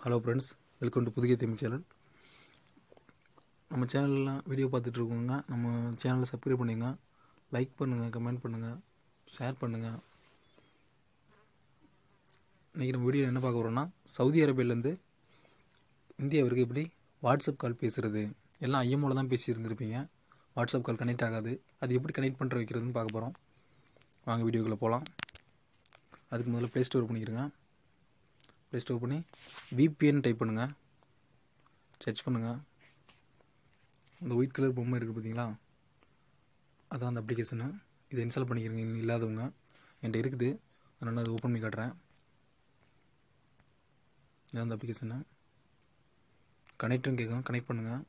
hello friends welcome to புதிய Tamil channel நம்ம சேனலில் வீடியோ பார்த்துட்டு இருக்கவங்க நம்ம சேனலை சப்ஸ்கிரைப் பண்ணுங்க லைக் பண்ணுங்கள் கமெண்ட் பண்ணுங்கள் ஷேர் பண்ணுங்கள் இன்றைக்கி நம்ம வீடியோ என்ன பார்க்க போகிறோம்னா சவுதி அரேபியாவிலேருந்து இந்தியாவிற்கு எப்படி வாட்ஸ்அப் கால் பேசுகிறது எல்லாம் ஐஎம்ஓவில் தான் பேசி இருந்திருப்பீங்க வாட்ஸ்அப் கால் கனெக்ட் ஆகாது அது எப்படி கனெக்ட் பண்ணுற வைக்கிறதுன்னு பார்க்க போகிறோம் வாங்க வீடியோக்குள்ளே போகலாம் அதுக்கு முதல்ல ப்ளே ஸ்டோர் பண்ணிக்கிறேங்க ப்ளே ஸ்டோர் பண்ணி விபிஎன் டைப் பண்ணுங்கள் சர்ச் பண்ணுங்கள் இந்த ஒயிட் கலர் பொம்மை இருக்குது பார்த்தீங்களா அதான் அந்த அப்ளிகேஷனு இதை இன்ஸ்டால் பண்ணிக்கிறீங்க இன்னும் இல்லாதவங்க என்கிட்ட இருக்குது அதனால் அதை ஓப்பன் பண்ணி காட்டுறேன் இதான் அந்த அப்ளிகேஷனு கனெக்ட்டும் கேட்கும் கனெக்ட் பண்ணுங்கள்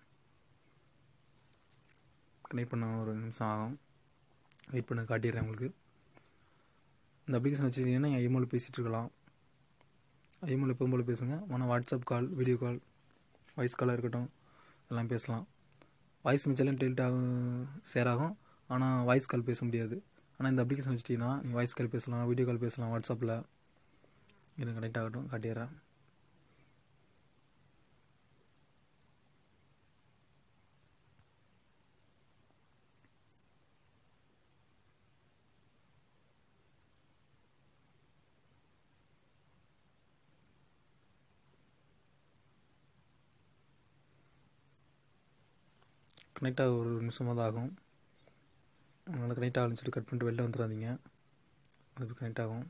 கனெக்ட் பண்ண ஒரு நிமிஷம் ஆகும் வெயிட் பண்ண காட்டிடுறேன் உங்களுக்கு இந்த அப்ளிகேஷன் வச்சுருந்தீங்கன்னா ஐஎம்ஓவில் பேசிகிட்டு இருக்கலாம் ஐஎம்ஓவில் எப்பவும் போல் பேசுங்க ஆனால் WhatsApp call video call voice காலாக இருக்கட்டும் எல்லாம் பேசலாம் வாய்ஸ் மிச்செல்லாம் டெலிட் ஆகும் ஷேர் ஆகும் ஆனால் வாய்ஸ் கால் பேச முடியாது ஆனால் இந்த அப்ளிகேஷன் வச்சிட்டிங்கன்னா நீங்கள் வாய்ஸ் கால் பேசலாம் வீடியோ கால் பேசலாம் வாட்ஸ்அப்பில் எனக்கு கனெக்ட் ஆகட்டும் காட்டிடுறேன் கனெக்ட் ஆக ஒரு நிமிஷமாக தான் ஆகும் அதனால் கனெக்ட் ஆகலன்னு சொல்லி கட் பண்ணிட்டு வெளில வந்துடாதீங்க அது கனெக்ட் ஆகும்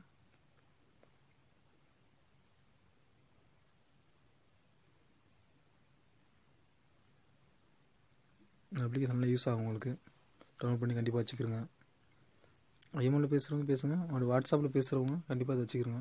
இந்த அப்ளிகேஷனில் யூஸ் ஆகும் உங்களுக்கு டவுன்லோட் பண்ணி கண்டிப்பாக வச்சுக்கிறோங்க ஐஎம்ஓவில் பேசுகிறவங்க பேசுங்க அப்படி வாட்ஸ்அப்பில் பேசுகிறவங்க கண்டிப்பாக அதை வச்சுக்கிறோங்க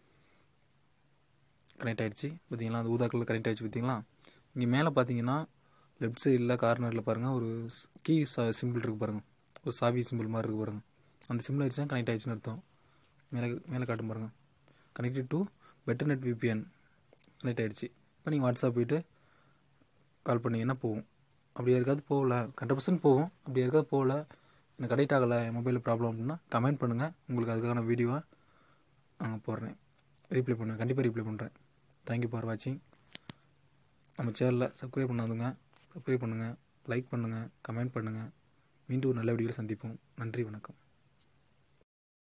கனெக்ட் ஆகிடுச்சு பார்த்தீங்களா அந்த ஊதா கலர் கனெக்ட் ஆகிடுச்சு பார்த்தீங்களா இங்கே மேலே பார்த்தீங்கன்னா லெஃப்ட் சைடில் கார்னரில் பாருங்கள் ஒரு கீ சிம்பிள் இருக்குது பாருங்கள் ஒரு சாவி சிம்பிள் மாதிரி இருக்குது பாருங்கள் அந்த சிம்பிள் ஆயிடுச்சுன்னா கனெக்ட் ஆயிடுச்சுன்னு அர்த்தம் மேலே மேலே காட்டும் பாருங்கள் connected to better net VPN connect ஆகிடுச்சு இப்போ நீங்கள் வாட்ஸ்அப் போயிட்டு கால் பண்ணிங்கன்னா போகும் அப்படி யாருக்காவது போகல ஹண்ட்ரட் பர்சன்ட் போகும் அப்படி யாருக்காவது போகல எனக்கு கனெக்ட் ஆகலை என் மொபைலில் ப்ராப்ளம் அப்படின்னா கமெண்ட் பண்ணுங்கள் உங்களுக்கு அதுக்கான வீடியோவை நாங்கள் போடுறேன் ரீப்ளை பண்ணுவேன் கண்டிப்பாக ரீப்ளை பண்ணுறேன் தேங்க்யூ ஃபார் வாட்சிங் நம்ம சேனலில் சப்ஸ்கிரைப் பண்ணாதுங்க சப்ஸ்கிரைப் பண்ணுங்கள் லைக் பண்ணுங்கள் கமெண்ட் பண்ணுங்கள் மீண்டும் ஒரு நல்ல வீடியோவில் சந்திப்போம் நன்றி வணக்கம்